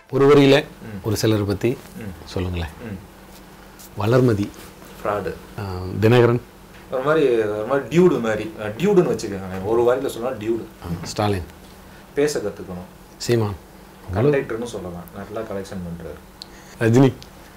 ஒரு வரியில் ஒரு சிலரை பற்றி சொல்லுங்களேன் ம் வளர்மதி ஃப்ராடு ஆஹ், தினகரன் ஒரு மாதிரி ஒரு மாதிரி டியூடு மாதிரி டியூடுன்னு வச்சுக்கோங்க ஒரு வாரியில் சொல்லலாம் டியூடு ஸ்டாலின் பேச கற்றுக்கணும் சீமான் கண்டக்டர்னு சொல்லலாம் நல்லா கலெக்ஷன் பண்ணுறாரு ரஜினி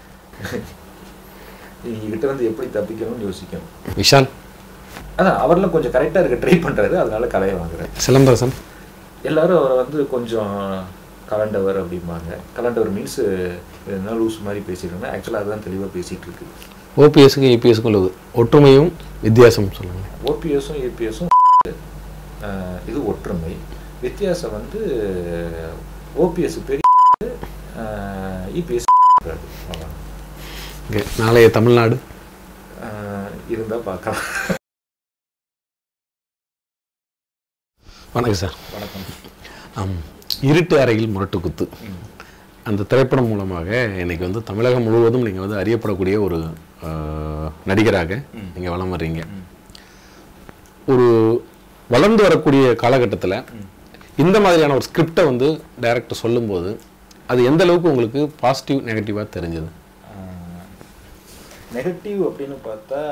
இவங்ககிட்ட இருந்து எப்படி தப்பிக்கணும்னு யோசிக்கணும் விஷால் அதான் அவரெல்லாம் கொஞ்சம் கரெக்டாக இருக்க ட்ரை பண்ணுறாரு அதனால கலையை வாங்குறாரு சிலம்பரசன் எல்லாரும் அவரை வந்து கொஞ்சம் கலண்டவர் அப்படிம்பாங்க கலண்டவர் மீன்ஸ் என்ன லூஸ் மாதிரி பேசிட்டு ஆக்சுவலாக அதுதான் தெளிவாக பேசிகிட்டு இருக்கு ஓபிஎஸ்க்கும் ஏபிஎஸ்க்கும் உள்ளது ஒற்றுமையும் வித்தியாசம் சொல்லுங்கள் ஓபிஎஸும் ஏபிஎஸும் இது ஒற்றுமை வித்தியாசம் வந்து ஓபிஎஸ் பெரிய இபிஎஸ் ஓகே நாளைய தமிழ்நாடு இருந்தால் பார்க்கலாம் வணக்கம் சார் வணக்கம் ஆம் இருட்டு அறையில் முரட்டு குத்து அந்த திரைப்படம் மூலமாக இன்னைக்கு வந்து தமிழகம் முழுவதும் நீங்கள் வந்து அறியப்படக்கூடிய ஒரு ஆஹ், நடிகராக நீங்கள் வலம் வர்றீங்க ஒரு வளர்ந்து வரக்கூடிய காலகட்டத்தில் இந்த மாதிரியான ஒரு ஸ்கிரிப்டை வந்து டைரக்டர் சொல்லும்போது அது எந்த அளவுக்கு உங்களுக்கு பாசிட்டிவ் நெகட்டிவாக தெரிஞ்சது நெகட்டிவ் அப்படின்னு பார்த்தா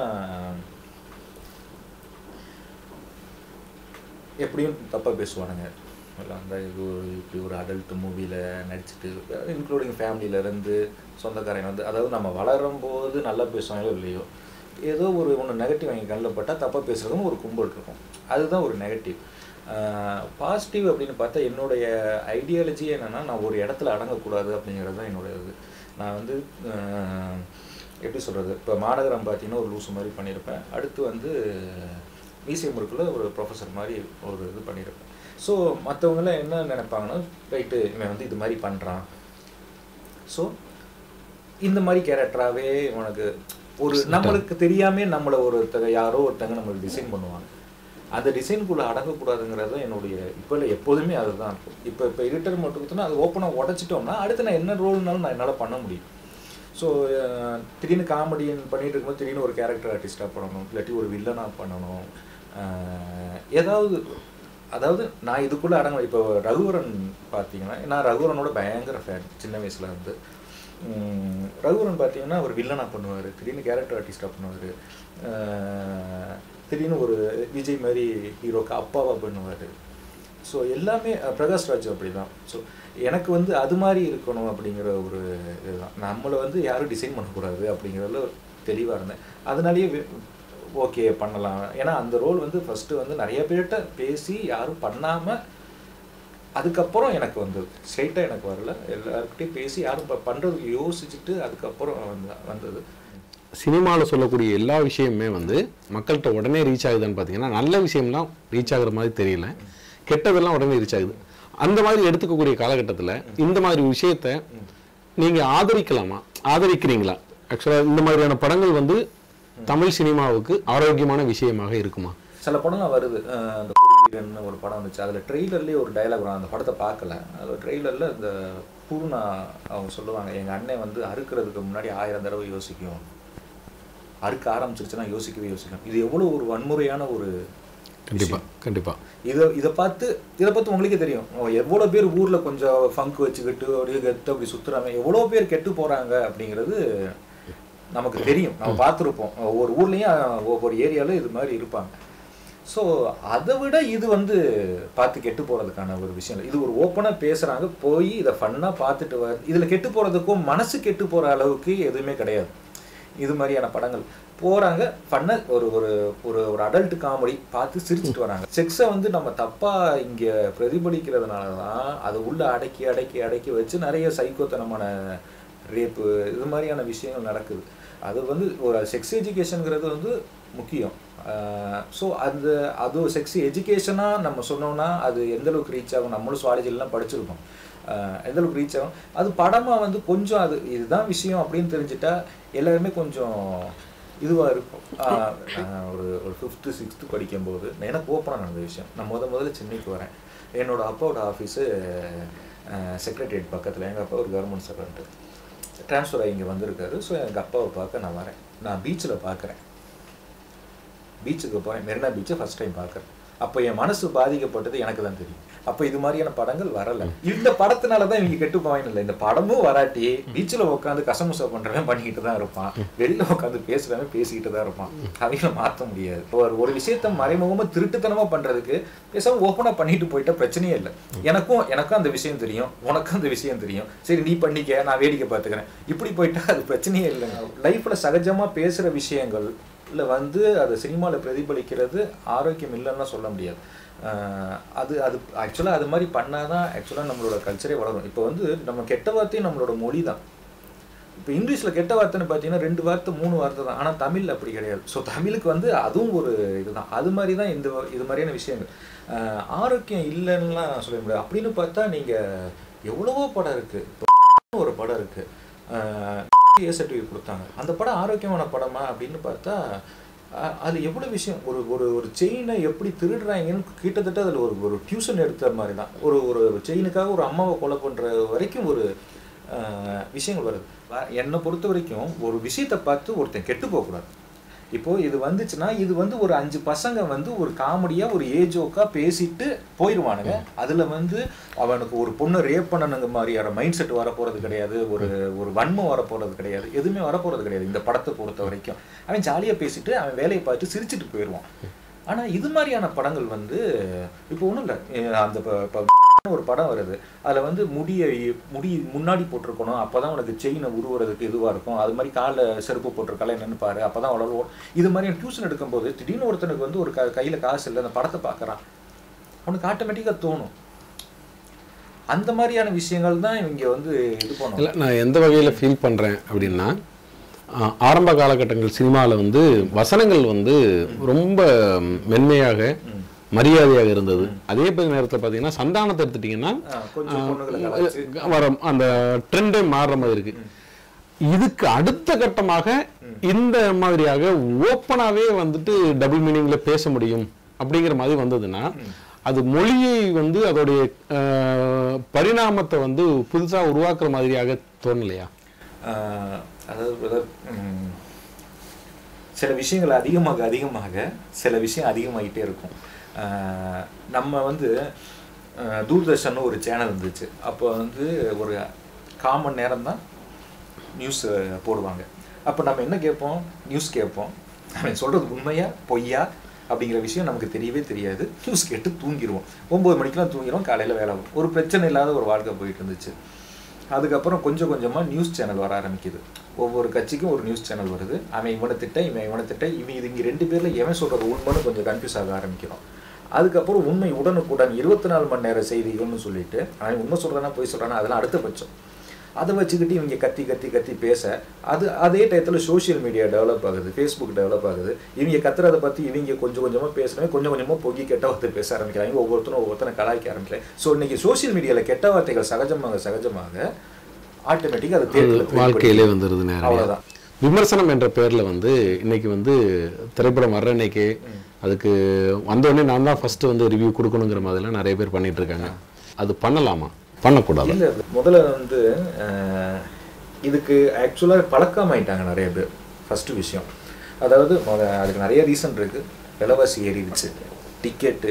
எப்படியும் தப்பாக பேசுவானுங்க எல்லாம் அந்த இது ஒரு இப்படி ஒரு அடல்ட் மூவியில் நடிச்சுட்டு இன்க்ளூடிங் ஃபேமிலியிலேருந்து சொந்தக்காரங்க வந்து அதாவது நம்ம வளரும் போது நல்லா பேசுவாங்களோ இல்லையோ ஏதோ ஒரு ஒன்று நெகட்டிவ் அவங்க கண்ணில் பட்டால் தப்பாக பேசுகிறதும் ஒரு கும்பல் இருக்கும் அதுதான் ஒரு நெகட்டிவ் பாசிட்டிவ் அப்படின்னு பார்த்தா என்னுடைய ஐடியாலஜி என்னென்னா நான் ஒரு இடத்துல அடங்கக்கூடாது அப்படிங்கிறது தான் என்னுடைய இது நான் வந்து ஆஹ், எப்படி சொல்கிறது இப்போ மாநகரம் பார்த்தீங்கன்னா ஒரு லூசு மாதிரி பண்ணியிருப்பேன் அடுத்து வந்து மீசியம் முறுக்கில் ஒரு ப்ரொஃபஸர் மாதிரி ஒரு இது பண்ணியிருப்பேன் ஸோ மற்றவங்களாம் என்ன நினைப்பாங்கன்னா ரைட்டு இவன் வந்து இது மாதிரி பண்ணுறான் ஸோ இந்த மாதிரி கேரக்டராகவே உனக்கு ஒரு நம்மளுக்கு தெரியாமே நம்மளை ஒருத்தங்க யாரோ ஒருத்தங்க நம்மளுக்கு டிசைன் பண்ணுவாங்க அந்த டிசைனுக்குள்ளே அடங்கக்கூடாதுங்கிறது தான் என்னுடைய இப்போ இல்லை எப்போதுமே அதுதான் இருக்கும் இப்போ இப்போ இருட்டர் மட்டும் கொடுத்தோன்னா அது ஓப்பனாக உடச்சிட்டோம்னா அடுத்து நான் என்ன ரோல்னாலும் நான் என்னால் பண்ண முடியும் ஸோ திடீர்னு காமெடியன் பண்ணிட்டு இருக்கும்போது திடீர்னு ஒரு கேரக்டர் ஆர்டிஸ்டாக பண்ணணும் இல்லாட்டி ஒரு வில்லனாக பண்ணணும் அஹ் ஏதாவது அதாவது நான் இதுக்குள்ளே அடங்க இப்போ ரகுவரன் பார்த்தீங்கன்னா நான் ரகுவரனோட பயங்கர ஃபேன் சின்ன வயசுல இருந்து உம், ரகுவரன் பார்த்தீங்கன்னா ஒரு வில்லனாக பண்ணுவார் திடீர்னு கேரக்டர் ஆர்டிஸ்டாக பண்ணுவார் திடீர்னு ஒரு விஜய் மாதிரி ஹீரோக்கு அப்பாவாக பண்ணுவார் ஸோ எல்லாமே அஹ், பிரகாஷ் ராஜ் அப்படி தான் ஸோ எனக்கு வந்து அது மாதிரி இருக்கணும் அப்படிங்கிற ஒரு இதுதான் நம்மளை வந்து யாரும் டிசைன் பண்ணக்கூடாது அப்படிங்கிறதுல தெளிவாக இருந்தேன் அதனாலேயே ஓகே பண்ணலாம் ஏன்னா அந்த ரோல் வந்து ஃபஸ்ட்டு வந்து நிறைய பேர்கிட்ட பேசி யாரும் பண்ணாமல் அதுக்கப்புறம் எனக்கு வந்தது ஸ்ட்ரைட்டாக எனக்கு வரல எல்லாருக்கிட்டையும் பேசி யாரும் இப்போ பண்ணுறதுக்கு யோசிச்சுட்டு அதுக்கப்புறம் வந்து வந்தது சினிமாவில் சொல்லக்கூடிய எல்லா விஷயமுமே வந்து மக்கள்கிட்ட உடனே ரீச் ஆகுதுன்னு பார்த்தீங்கன்னா நல்ல விஷயம்லாம் ரீச் ஆகுற மாதிரி தெரியல கெட்டதெல்லாம் உடனே ரீச் ஆகுது அந்த மாதிரி எடுத்துக்கக்கூடிய காலகட்டத்தில் இந்த மாதிரி விஷயத்த நீங்கள் ஆதரிக்கலாமா ஆதரிக்கிறீங்களா ஆக்சுவலாக இந்த மாதிரியான படங்கள் வந்து தமிழ் சினிமாவுக்கு ஆரோக்கியமான விஷயமாக இருக்குமா சில படம்லாம் வருது அஹ் அந்த குருவீரன் ஒரு படம் வந்துச்சு அதில் ட்ரெய்லர்லேயே ஒரு டைலாக் வரும் அந்த படத்தை பார்க்கல அதில் ட்ரெய்லரில் இந்த பூர்ணா அவங்க சொல்லுவாங்க எங்கள் அண்ணன் வந்து அறுக்கிறதுக்கு முன்னாடி ஆயிரம் தடவை யோசிக்கும் அறுக்க ஆரம்பிச்சிருச்சுன்னா யோசிக்கவே யோசிக்கும் இது எவ்வளோ ஒரு வன்முறையான ஒரு கண்டிப்பாக கண்டிப்பாக இதை இதை பார்த்து இதை பார்த்து உங்களுக்கே தெரியும் எவ்வளோ பேர் ஊரில் கொஞ்சம் ஃபங்க் வச்சுக்கிட்டு அப்படியே கெத்து அப்படி சுற்றுறாங்க எவ்வளோ பேர் கெட்டு போகிறாங்க அப்படிங்கிறது நமக்கு தெரியும் நம்ம பார்த்துருப்போம் ஒவ்வொரு ஊர்லேயும் ஒவ்வொரு ஏரியாவில் இது மாதிரி இருப்பாங்க ஸோ அதை விட இது வந்து பார்த்து கெட்டு போகிறதுக்கான ஒரு விஷயம் இல்லை இது ஒரு ஓப்பனாக பேசுகிறாங்க போய் இதை ஃபன்னாக பார்த்துட்டு வர இதில் கெட்டு போகிறதுக்கும் மனசு கெட்டு போகிற அளவுக்கு எதுவுமே கிடையாது இது மாதிரியான படங்கள் போகிறாங்க பண்ண ஒரு ஒரு ஒரு ஒரு அடல்ட் காமெடி பார்த்து சிரிச்சிட்டு வராங்க செக்ஸை வந்து நம்ம தப்பாக இங்கே பிரதிபலிக்கிறதுனால தான் அதை உள்ளே அடக்கி அடக்கி அடக்கி வச்சு நிறைய சைக்கோத்தனமான ரேப்பு இது மாதிரியான விஷயங்கள் நடக்குது அது வந்து ஒரு செக்ஸ் எஜுகேஷனுங்கிறது வந்து முக்கியம் ஸோ அந்த அது செக்ஸ் எஜுகேஷனாக நம்ம சொன்னோம்னா அது எந்த அளவுக்கு ரீச் ஆகும் நம்மளும் சுவாலஜிலாம் படிச்சிருக்கோம் ஆஹ் எந்த அளவுக்கு ரீச் ஆகும் அது படமாக வந்து கொஞ்சம் அது இதுதான் விஷயம் அப்படின்னு தெரிஞ்சுட்டா எல்லாருமே கொஞ்சம் இதுவாக இருக்கும் ஆஹ் நான் ஒரு ஒரு ஃபிஃப்த்து சிக்ஸ்த்து படிக்கும்போது எனக்கு ஓப்பனாக நடந்த விஷயம் நான் முத முதல்ல சென்னைக்கு வரேன் என்னோட அப்பாவோட ஆஃபீஸு செக்ரட்டரியேட் பக்கத்தில் எங்கள் அப்பா ஒரு கவர்மெண்ட் சர்வெண்ட்டு ட்ரான்ஸ்ஃபர் ஆகி இங்கே வந்திருக்காரு ஸோ எங்கள் அப்பாவை பார்க்க நான் வரேன் நான் பீச்சில் பார்க்குறேன் பீச்சுக்கு போகிறேன் மெரினா பீச்சை ஃபஸ்ட் டைம் பார்க்குறேன் அப்போ என் மனசு பாதிக்கப்பட்டது எனக்கு தான் தெரியும் அப்ப இது மாதிரியான படங்கள் வரல இந்த படத்தினால தான் இவங்க கெட்டு போவாங்க இல்லை இந்த படமும் வராட்டி பீச்சில் உட்காந்து கசமுசா பண்றவன் பண்ணிக்கிட்டு தான் இருப்பான் வெளியில உட்காந்து பேசுறவன் பேசிக்கிட்டு தான் இருப்பான் அவங்கள மாத்த முடியாது ஒரு ஒரு விஷயத்த மறைமுகமா திருட்டுத்தனமா பண்றதுக்கு பேசாம ஓப்பனா பண்ணிட்டு போயிட்டா பிரச்சனையே இல்லை எனக்கும் எனக்கும் அந்த விஷயம் தெரியும் உனக்கும் அந்த விஷயம் தெரியும் சரி நீ பண்ணிக்க நான் வேடிக்கை பார்த்துக்கிறேன் இப்படி போயிட்டா அது பிரச்சனையே இல்லைங்க லைஃப்ல சகஜமா பேசுற விஷயங்கள் இல்ல வந்து அது சினிமாவில் பிரதிபலிக்கிறது ஆரோக்கியம் இல்லைன்னு சொல்ல முடியாது ஆஹ் அது அது ஆக்சுவலாக அது மாதிரி பண்ணாதான் ஆக்சுவலாக நம்மளோட கல்ச்சரே வளரும் இப்போ வந்து நம்ம கெட்ட வார்த்தையும் நம்மளோட மொழி தான் இப்போ இங்கிலீஷில் கெட்ட வார்த்தைன்னு பார்த்தீங்கன்னா ரெண்டு வார்த்தை மூணு வார்த்தை தான் ஆனால் தமிழ் அப்படி கிடையாது ஸோ தமிழுக்கு வந்து அதுவும் ஒரு இதுதான் அது மாதிரி தான் இந்த வ- இது மாதிரியான விஷயங்கள் ஆஹ் ஆரோக்கியம் இல்லைன்னுலாம் சொல்ல முடியாது அப்படின்னு பார்த்தா நீங்கள் எவ்வளவோ படம் இருக்குது ஒரு படம் இருக்குது ஏ சர்டிஃபிகேட் கொடுத்தாங்க அந்த படம் ஆரோக்கியமான படமா அப்படின்னு பார்த்தா அ- அது எவ்வளோ விஷயம் ஒரு ஒரு ஒரு செயினை எப்படி திருடுறாங்கன்னு கிட்டத்தட்ட அதில் ஒரு ஒரு டியூஷன் எடுத்த மாதிரி தான் ஒரு ஒரு செயினுக்காக ஒரு அம்மாவை கொலை பண்ணுற வரைக்கும் ஒரு அஹ், விஷயங்கள் வருது வ- என்னை பொறுத்த வரைக்கும் ஒரு விஷயத்தை பார்த்து ஒருத்தன் கெட்டு போகக்கூடாது இப்போ இது வந்துச்சுன்னா இது வந்து ஒரு அஞ்சு பசங்க வந்து ஒரு காமெடியா ஒரு ஏஜோக்கா பேசிட்டு போயிடுவானுங்க அதுல வந்து அவனுக்கு ஒரு பொண்ணை ரேப் பண்ணணுங்க மாதிரியான மைண்ட் செட் வரப்போறது கிடையாது ஒரு ஒரு வன்மம் வரப்போறது கிடையாது எதுவுமே வரப்போறது கிடையாது இந்த படத்தை பொறுத்த வரைக்கும் அவன் ஜாலியா பேசிட்டு அவன் வேலையை பார்த்து சிரிச்சிட்டு போயிடுவான் ஆனா இது மாதிரியான படங்கள் வந்து இப்போ ஒண்ணும் இல்லை அந்த ப- ப- ஒரு படம் வருது அதுல வந்து முடியை முடி முன்னாடி போட்டிருக்கணும் அப்பதான் உனக்கு செயினை உருவுறதுக்கு இதுவா இருக்கும் அது மாதிரி கால செருப்பு போட்டிருக்கால என்னன்னு பாரு அப்பதான் அவ்வளோ இது மாதிரி டியூஷன் எடுக்கும்போது திடீர்னு ஒருத்தனுக்கு வந்து ஒரு க கையில காசு இல்லை அந்த படத்தை பார்க்கறான் அவனுக்கு ஆட்டோமேட்டிக்கா தோணும் அந்த மாதிரியான விஷயங்கள் தான் இவங்க வந்து இது பண்ணும் இல்லை நான் எந்த வகையில் ஃபீல் பண்ணுறேன் அப்படின்னா ஆ, ஆரம்ப காலகட்டங்கள் சினிமாவில் வந்து வசனங்கள் வந்து ரொம்ப மென்மையாக மரியாதையாக இருந்தது அதே பதி நேரத்தில் பார்த்தீங்கன்னா சந்தானத்தை எடுத்துட்டிங்கன்னா கொஞ்சம் பொண்ணுகளை கலாய்ச்சு வர அந்த ட்ரெண்டே மாறுற மாதிரி இருக்கு இதுக்கு அடுத்த கட்டமாக இந்த மாதிரியாக ஓப்பனாகவே வந்துட்டு டபுள் மீனிங்ல பேச முடியும் அப்படிங்கிற மாதிரி வந்ததுன்னா அது மொழியை வந்து அதோடைய அஹ், பரிணாமத்தை வந்து புதுசா உருவாக்குற மாதிரியாக தோணலையா ஆஹ் அதாவது brother, ம், சில விஷயங்கள் அதிகமாக அதிகமாக சில விஷயம் அதிகமாகிட்டே இருக்கும் ஆஹ் நம்ம வந்து ஆஹ் தூர்தர்ஷன் ஒரு சேனல் இருந்துச்சு அப்போ வந்து ஒரு காமன் நேரம் தான் நியூஸ் போடுவாங்க அப்போ நம்ம என்ன கேட்போம் நியூஸ் கேட்போம் அவன் சொல்கிறது உண்மையா பொய்யா அப்படிங்கிற விஷயம் நமக்கு தெரியவே தெரியாது நியூஸ் கேட்டு தூங்கிடுவோம் ஒம்பது மணிக்கெலாம் தூங்கிடுவோம் காலையில் வேலை வரும். ஒரு பிரச்சனை இல்லாத ஒரு வாழ்க்கை போயிட்டு இருந்துச்சு அதுக்கப்புறம் கொஞ்சம் கொஞ்சமாக நியூஸ் சேனல் வர ஆரம்பிக்குது ஒவ்வொரு கட்சிக்கும் ஒரு நியூஸ் சேனல் வருது அவன் இவனை திட்ட இவன் இவனை திட்ட இவன் இது இங்கே ரெண்டு பேரில் எவன் சொல்கிறது உண்மைன்னு கொஞ்சம் கன்ஃபியூஸ் ஆக ஆரம்பிக்கிறோம் அதுக்கப்புறம் உண்மை உடனுக்குடன் இருபத்தி நாலு மணி நேர செய்திகள்னு சொல்லிட்டு அவன் உண்மை சொல்கிறானா பொய் சொல்கிறானா அதெல்லாம் அடுத்த பட்சம் அதை வச்சுக்கிட்டு இவங்க கத்தி கத்தி கத்தி பேச அது அதே டயத்தில் சோஷியல் மீடியா டெவலப் ஆகுது ஃபேஸ்புக் டெவலப் ஆகுது இவங்க கத்துறதை பற்றி இவங்க கொஞ்சம் கொஞ்சமாக பேசுகிறவங்க கொஞ்சம் கொஞ்சமாக பொங்கி கெட்ட வார்த்தை பேச ஆரம்பிக்கிறாங்க ஒவ்வொருத்தரும் ஒவ்வொருத்தரும் கலாய்க்க ஆரம்பிக்கிறாங்க ஸோ இன்னைக்கு சோஷியல் மீடியாவில் கெட்ட வார்த்தைகள் சகஜமாக சகஜமாக ஆட்டோமேட்டிக்காக அது தேர்தல வாழ்க்கையிலே வந்துடுது நேரம் அவ்வளவுதான். விமர்சனம் என்ற பேர்ல வந்து இன்னைக்கு வந்து திரைப்படம் வர்ற அன்னைக்கு அதுக்கு வந்தோடனே நான் தான் ஃபர்ஸ்ட் வந்து ரிவ்யூ கொடுக்கணுங்கிற மாதிரிலாம் நிறைய பேர் பண்ணிட்டு இருக்காங்க அது பண்ணலாமா பண்ணக்கூடாது இல்ல முதல்ல வந்து அஹ், இதுக்கு ஆக்சுவலாக பழக்கமாயிட்டாங்க நிறைய பேர் ஃபர்ஸ்ட் விஷயம் அதாவது முத அதுக்கு நிறைய ரீசன் இருக்கு விலைவாசி ஏறிடுச்சு டிக்கெட்டு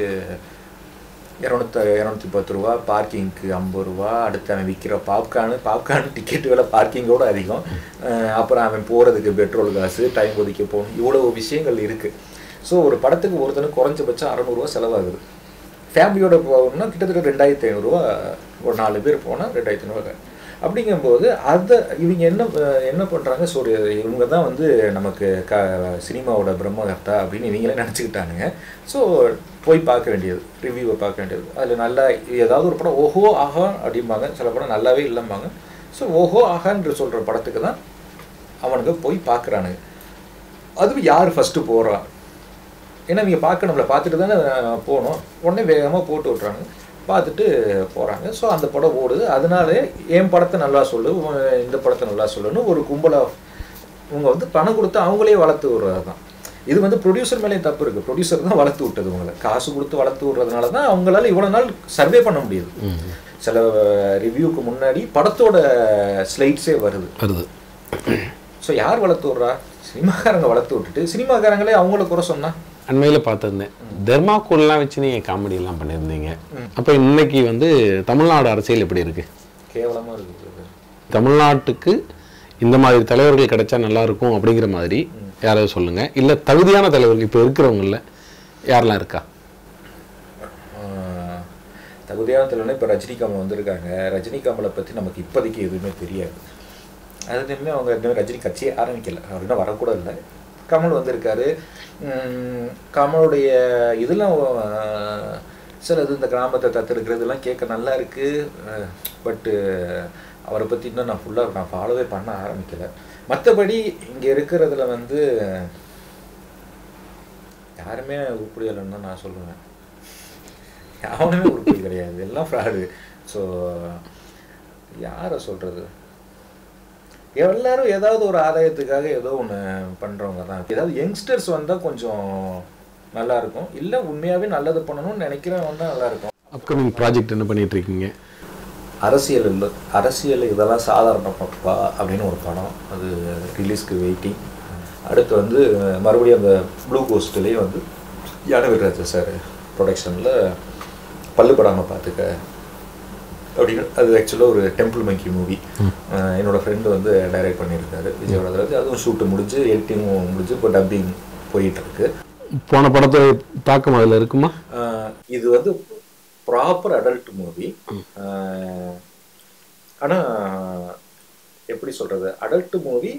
இரநூத்தி இரநூத்தி பத்து ரூபா பார்க்கிங்க்கு ஐம்பது ரூபா அடுத்து அவன் விற்கிற பாப்கார்னு பாப்கார்ன் டிக்கெட் விலை பார்க்கிங்கோட அதிகம் அஹ், அப்புறம் அவன் போகிறதுக்கு பெட்ரோல் காசு டைம் ஒதுக்கி போகணும் இவ்வளோ விஷயங்கள் இருக்குது ஸோ ஒரு படத்துக்கு ஒருத்தனுக்கு குறைஞ்சபட்சம் அறநூறுவா செலவாகுது ஃபேமிலியோட போகணும்னா கிட்டத்தட்ட ரெண்டாயிரத்தி ஐநூறுரூவா ஒரு நாலு பேர் போனால் ரெண்டாயிரத்தி ஐநூறுவா அப்படிங்கும்போது அதை இவங்க என்ன அஹ், என்ன பண்ணுறாங்க ஸோ இவங்க தான் வந்து நமக்கு க சினிமாவோட பிரம்மகர்த்தா அப்படின்னு இவங்களே நினச்சிக்கிட்டானுங்க ஸோ போய் பார்க்க வேண்டியது ரிவ்யூவை பார்க்க வேண்டியது அதில் நல்லா ஏதாவது ஒரு படம் ஓஹோ ஆஹா அப்படிம்பாங்க சில படம் நல்லாவே இல்லைம்பாங்க ஸோ ஓஹோ ஆஹான்ற சொல்கிற படத்துக்கு தான் அவனுக்கு போய் பார்க்குறானுங்க அதுவும் யார் ஃபஸ்ட்டு போகிறா ஏன்னா இவங்க பார்க்கணும்ல பார்த்துட்டு தானே அஹ், போகணும் உடனே வேகமாக போட்டு விட்றாங்க பார்த்துட்டு போகிறாங்க ஸோ அந்த படம் ஓடுது அதனால என் படத்தை நல்லா சொல்லு உன் இந்த படத்தை நல்லா சொல்லுன்னு ஒரு கும்பலாக இவங்க வந்து பணம் கொடுத்து அவங்களே வளர்த்து விடுறது தான் இது வந்து ப்ரொடியூசர் மேலேயும் தப்பு இருக்குது ப்ரொடியூசர் தான் வளர்த்து விட்டது உங்களை காசு கொடுத்து வளர்த்து விடுறதுனால தான் அவங்களால இவ்வளோ நாள் சர்வே பண்ண முடியுது சில ரிவ்யூக்கு முன்னாடி படத்தோட ஸ்லைட்ஸே வருது வருது ஸோ யார் வளர்த்து விட்றா சினிமாக்காரங்க வளர்த்து விட்டுட்டு சினிமாக்காரங்களே அவங்கள குறை சொன்னா அண்மையில் பார்த்துருந்தேன் தெர்மாக்கோல்லாம் வச்சு நீங்கள் காமெடியெல்லாம் பண்ணியிருந்தீங்க அப்போ இன்னைக்கு வந்து தமிழ்நாடு அரசியல் எப்படி இருக்கு கேவலமா இருக்கு brother. தமிழ்நாட்டுக்கு இந்த மாதிரி தலைவர்கள் கிடைச்சா நல்லா இருக்கும் அப்படிங்கிற மாதிரி யாராவது சொல்லுங்க இல்லை தகுதியான தலைவர்கள் இப்போ இருக்கிறவங்கள யாரெல்லாம் இருக்கா ஆஹ் தகுதியான தலைவனா இப்போ ரஜினிகாமல் வந்திருக்காங்க ரஜினிகாமலை பற்றி நமக்கு இப்போதைக்கு எதுவுமே தெரியாது அது இன்னுமே அவங்க இன்னும் ரஜினி கட்சியே ஆரம்பிக்கல அவர் இன்னும் வரக்கூட இல்லை கமல் வந்திருக்காரு உம், கமலுடைய இதெல்லாம் ஆஹ், சார் அது இந்த கிராமத்தை தத்தெடுக்கிறதுலாம் கேட்க நல்லா இருக்கு பட்டு அவரை பற்றி இன்னும் நான் ஃபுல்லாக நான் ஃபாலோவே பண்ண ஆரம்பிக்கல மற்றபடி இங்கே இருக்கிறதுல வந்து யாருமே உருப்படியலைன்னு தான் நான் சொல்லுவேன் யாருமே உருப்படி கிடையாது எல்லாம் ஃப்ராடு ஸோ யாரை சொல்கிறது எல்லாரும் ஏதாவது ஒரு ஆதாயத்துக்காக ஏதோ ஒன்று பண்ணுறவங்க தான் ஏதாவது யங்ஸ்டர்ஸ் வந்தால் கொஞ்சம் நல்லா இருக்கும் இல்லை உண்மையாகவே நல்லது பண்ணணும்னு நினைக்கிறவங்க தான் நல்லா இருக்கும் அப்கமிங் ப்ராஜெக்ட் என்ன பண்ணிட்டு இருக்கீங்க அரசியல் இல்லை அரசியல் இதெல்லாம் சாதாரண பப்பா அப்படின்னு ஒரு படம் அது ரிலீஸ்க்கு வெயிட்டிங் அடுத்து வந்து மறுபடியும் அந்த ப்ளூ கோஸ்ட்லேயே வந்து யானவிராஜ சார் ப்ரொடக்ஷனில் பல்லு படாமல் பார்த்துக்க அப்படின்னு அது ஆக்சுவலாக ஒரு டெம்பிள் மங்கி மூவி என்னோட ஃப்ரெண்டு வந்து டைரக்ட் பண்ணியிருக்காரு விஜய் வரதராஜ் அதுவும் ஷூட்டு முடிஞ்சு எடிட்டிங்கும் முடிஞ்சு இப்போ டப்பிங் போயிட்டு இருக்கு போன படத்தை தாக்கம் அதில் இருக்குமா ஆஹ் இது வந்து ப்ராப்பர் அடல்ட் மூவி ஆனா எப்படி சொல்றது அடல்ட் மூவி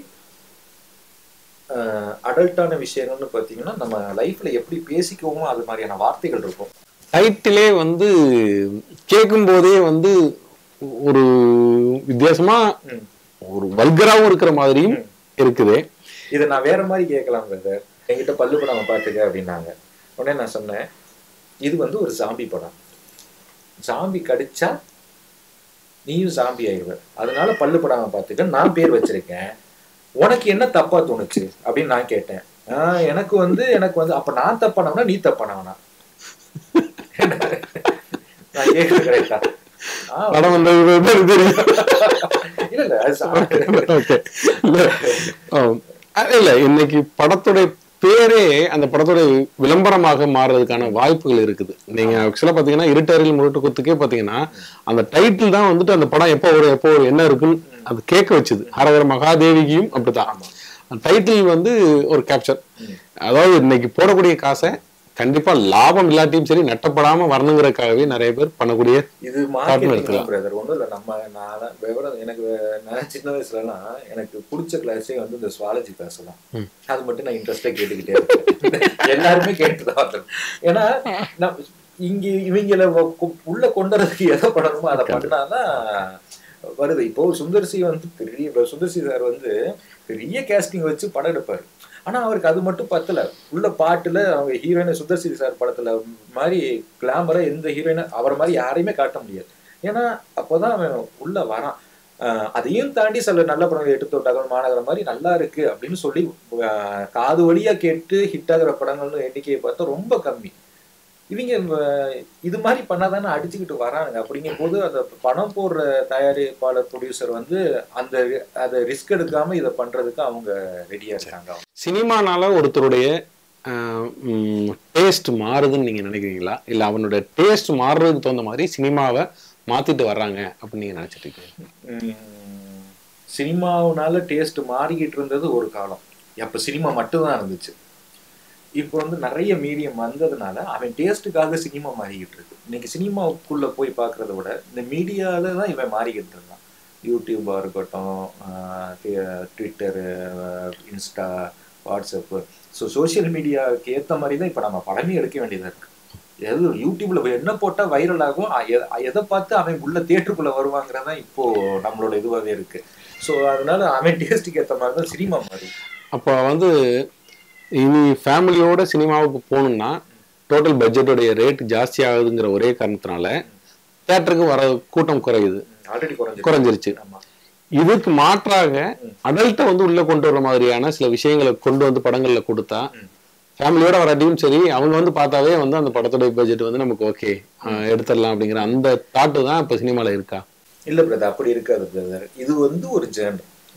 அடல்ட்டான விஷயங்கள்னு பார்த்தீங்கன்னா நம்ம லைஃப்ல எப்படி பேசிக்குவோமோ அது மாதிரியான வார்த்தைகள் இருக்கும் டைட்டிலே வந்து கேட்கும் போதே வந்து ஒரு வித்தியாசமா ம். ஒரு வல்கராவும் இருக்கிற மாதிரியும் இருக்குது இதை நான் வேற மாதிரி கேட்கலாம் பிரதர் என்கிட்ட பல்லு படம் பார்த்துக்க அப்படின்னாங்க உடனே நான் சொன்னேன் இது வந்து ஒரு ஜாம்பி படம் ஜாம்பி கடிச்சா நீயும் ஜாம்பி ஆயிடுவ அதனால பல்லு படாம பார்த்துக்க நான் பேர் வச்சிருக்கேன் உனக்கு என்ன தப்பா தோணுச்சு அப்படின்னு நான் கேட்டேன் ஆஹ் எனக்கு வந்து எனக்கு வந்து அப்ப நான் தப்பானவனா நீ தப்பானவனா நான் கேட்கறது கரெக்டா ஆஹ் படம் வந்தது தான் தெரியும் இல்ல இல்ல அது சாமி. ஓகே இல்ல ஆம். அஹ் இல்ல இன்னைக்கு படத்துடைய பேரே அந்த படத்தோட விளம்பரமாக மாறுறதுக்கான வாய்ப்புகள் இருக்குது நீங்க ஆக்சுவலா பாத்தீங்கன்னா இருட்டறையில் முரட்டு குத்துக்கே பாத்தீங்கன்னா அந்த டைட்டில் தான் வந்துட்டு அந்த படம் எப்போ ஒரு எப்போ ஒரு என்ன இருக்குன்னு அது கேட்க வச்சுது ஹரஹர மகாதேவிகியும் அப்படித்தான் அந்த டைட்டில் வந்து ஒரு கேப்சர் அதாவது இன்னைக்கு போடக்கூடிய காசை கண்டிப்பா லாபம் இல்லாட்டியும் சரி நட்டப்படாம வரணுங்கிறதுக்காகவே நிறைய பேர் பண்ணக்கூடிய இது காரணம் மார்க்கெட்டிங் இருக்கலாம். பிரதர் ஒண்ணும் இல்ல நம்ம நான் விவரம் எனக்கு நான் சின்ன வயசுலலாம் எனக்கு பிடிச்ச கிளாஸே வந்து இந்த சுவாலஜி கிளாஸ் தான் அது மட்டும் நான் இன்ட்ரெஸ்டா கேட்டுக்கிட்டே இருப்பேன் எல்லாருமே கேட்டுதான் வந்தேன் ஏன்னா நான் இங்க இவங்கள வ- கு- உள்ள கொண்டு வரதுக்கு எதை பண்ணணுமோ அதை பண்ணாதான் வருது இப்போ சுந்தர்சி வந்து பெரிய இப்ப சுந்தர்சி சார் வந்து பெரிய கேஸ்டிங் வச்சு படம் எடுப்பாரு ஆனா அவருக்கு அது மட்டும் பத்தல உள்ள பாட்டுல அவங்க ஹீரோயின் சுந்தர்சி சார் படத்துல மாதிரி கிளாமரா எந்த ஹீரோயின் அவர் மாதிரி யாரையுமே காட்ட முடியாது ஏன்னா அப்போதான் அவன் உள்ள வரான் ஆஹ் அதையும் தாண்டி சில நல்ல படங்கள் எடுத்து விட்டாங்க மாநகரம் மாதிரி நல்லா இருக்கு அப்படின்னு சொல்லி ஆஹ் காது வழியா கேட்டு ஹிட் ஆகுற படங்கள்னு எண்ணிக்கையை பார்த்தா ரொம்ப கம்மி இவங்க ஆஹ் இது மாதிரி பண்ணாதானே அடிச்சுக்கிட்டு வராங்க அப்படிங்கும் போது அந்த பணம் போடுற தயாரிப்பாளர் ப்ரொடியூசர் வந்து அந்த அதை ரிஸ்க் எடுக்காம இதை பண்றதுக்கு அவங்க ரெடியா இருக்காங்க சினிமானால ஒருத்தருடைய டேஸ்ட் மாறுதுன்னு நீங்க நினைக்கிறீங்களா இல்ல அவனுடைய டேஸ்ட் மாறுறதுக்கு தகுந்த மாதிரி சினிமாவை மாத்திட்டு வர்றாங்க அப்படின்னு நீங்க நினைச்சிட்டு இருக்கீங்க உம் சினிமாவுனால டேஸ்ட் மாறிக்கிட்டு இருந்தது ஒரு காலம் அப்ப சினிமா மட்டும்தான் இருந்துச்சு இப்போ வந்து நிறைய மீடியம் வந்ததுனால அவன் டேஸ்ட்டுக்காக சினிமா மாறிக்கிட்டு இருக்கு இன்னைக்கு சினிமாவுக்குள்ள போய் பார்க்கறத விட இந்த மீடியால தான் இவன் மாறிக்கிட்டு இருக்கான் யூடியூபா இருக்கட்டும் Twitter Insta WhatsApp so social மீடியாவுக்கு ஏற்ற மாதிரி தான் இப்போ நம்ம படமே எடுக்க வேண்டியதா இருக்கு எது யூடியூப்ல என்ன போட்டா வைரல் ஆகும் அ- எ- எதை பார்த்து அவன் உள்ள தியேட்டருக்குள்ள வருவாங்கிறதா இப்போ நம்மளோட இதுவாகவே இருக்கு ஸோ அதனால அவன் டேஸ்ட்டுக்கு ஏற்ற மாதிரி தான் சினிமா மாறி அப்போ வந்து இனி ஃபேமிலியோட சினிமாவுக்கு போகணும்னா டோட்டல் பட்ஜெட்டோடைய ரேட் ஜாஸ்தி ஆகுதுங்கிற ஒரே காரணத்தினால தேட்டருக்கு வர கூட்டம் குறையுது ஆல்ரெடி குறைஞ்சி குறைஞ்சிருச்சு ஆமா இதுக்கு மாற்றாக அடல்ட்டை வந்து உள்ள கொண்டு வர மாதிரியான சில விஷயங்களை கொண்டு வந்து படங்கள்ல கொடுத்தா ஃபேமிலியோட வராட்டியும் சரி அவங்க வந்து பார்த்தாவே வந்து அந்த படத்துடைய பட்ஜெட் வந்து நமக்கு ஓகே எடுத்துடலாம் அப்படிங்கிற அந்த தாட்டு தான் இப்போ சினிமால இருக்கா இல்ல பிரதர் அப்படி இருக்காது பிரதர் இது வந்து ஒரு ஜேர்னல்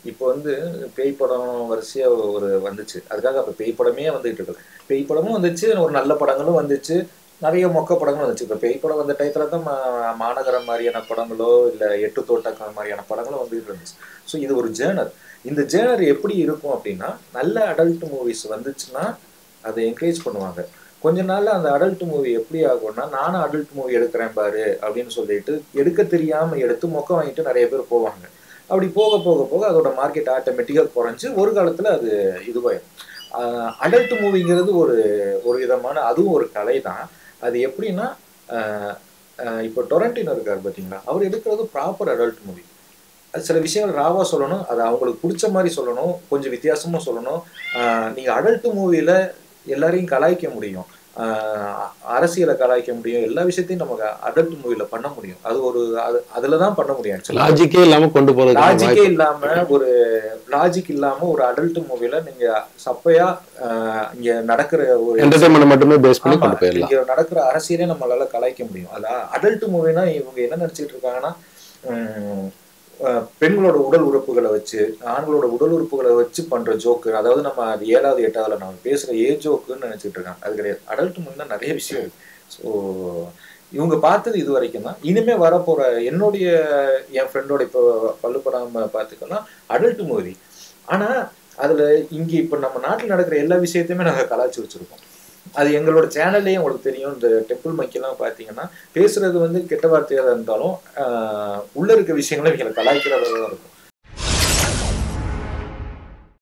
இப்போ வந்து பேய் படம் வரிசையா ஒரு வந்துச்சு அதுக்காக அப்ப பேய் படமே வந்துட்டு இருக்கு பேய் படமும் வந்துச்சு ஒரு நல்ல படங்களும் வந்துச்சு நிறைய மொக்க படங்களும் வந்துச்சு இப்போ பேய் படம் வந்த டயத்துல தான் மா- மாநகரம் மாதிரியான படங்களோ இல்ல எட்டு தோட்டக்கால் மாதிரியான படங்களும் வந்துட்டு இருந்துச்சு ஸோ இது ஒரு ஜேர்னர் இந்த ஜேர்னர் எப்படி இருக்கும் அப்படின்னா நல்ல அடல்ட் மூவிஸ் வந்துச்சுன்னா அதை என்கரேஜ் பண்ணுவாங்க கொஞ்ச நாள்ல அந்த அடல்ட் மூவி எப்படி ஆகும்னா நானும் அடல்ட் மூவி எடுக்கிறேன் பாரு அப்படின்னு சொல்லிட்டு எடுக்க தெரியாம எடுத்து மொக்க வாங்கிட்டு நிறைய பேர் போவாங்க அப்படி போக போக போக அதோட மார்க்கெட் ஆட்டோமேட்டிக்காக குறைஞ்சு ஒரு காலத்துல அது இதுவாயிடும் அடல்ட் மூவிங்கிறது ஒரு ஒரு விதமான அதுவும் ஒரு கலை தான் அது எப்படின்னா ஆஹ் ஆஹ் இப்போ டொரண்டினோ இருக்கார் பார்த்தீங்களா அவர் எடுக்கிறது ப்ராப்பர் அடல்ட் மூவி அது சில விஷயங்கள் ராவா சொல்லணும் அது அவங்களுக்கு பிடிச்ச மாதிரி சொல்லணும் கொஞ்சம் வித்தியாசமா சொல்லணும் ஆஹ் நீங்க அடல்ட் மூவில எல்லாரையும் கலாய்க்க முடியும் ஆஹ் அரசியலை கலாய்க்க முடியும் எல்லா விஷயத்தையும் நமக்கு அடல்ட் மூவில பண்ண முடியும் அது ஒரு அது அதுல தான் பண்ண முடியும் ஆக்சுவலா லாஜிக்கே இல்லாம கொண்டு போறதுக்கு லாஜிக்கே இல்லாம ஒரு லாஜிக் இல்லாம ஒரு அடல்ட் மூவில நீங்க சப்பையா ஆஹ் இங்க நடக்கிற ஒரு என்டர்டைன்மெண்ட் மட்டுமே பேஸ் பண்ணி ஆமா, கொண்டு போயிடலாம் இங்க நடக்கிற அரசியலே நம்மளால கலாய்க்க முடியும் அதான் அடல்ட் மூவினா இவங்க என்ன நினைச்சிட்டு இருக்காங்கன்னா உம், அஹ், பெண்களோட உடல் உறுப்புகளை வச்சு ஆண்களோட உடல் உறுப்புகளை வச்சு பண்ற ஜோக்கு அதாவது நம்ம அது ஏழாவது எட்டாவதுல நம்ம பேசுற ஏ ஜோக்குன்னு நினைச்சிட்டு இருக்காங்க அது கிடையாது அடல்ட் மூவினா நிறைய விஷயம் இருக்கு ஸோ இவங்க பார்த்தது இது வரைக்கும் தான் இனிமே வரப்போற என்னுடைய என் ஃப்ரெண்டோட இப்போ பல்லுப்படாம பார்த்துக்கலாம் அடல்ட் மூவி ஆனா அதுல இங்க இப்ப நம்ம நாட்டுல நடக்கிற எல்லா விஷயத்தையுமே நாங்க கலாய்ச்சி வச்சிருக்கோம் அது எங்களோட சேனல்லே உங்களுக்கு தெரியும் இந்த டெம்பிள் மைக்கெல்லாம் பார்த்தீங்கன்னா பேசுறது வந்து கெட்ட வார்த்தையாக இருந்தாலும் ஆஹ் உள்ள இருக்க விஷயங்களும் இவங்களை கலாய்க்கிறதா தான் இருக்கும்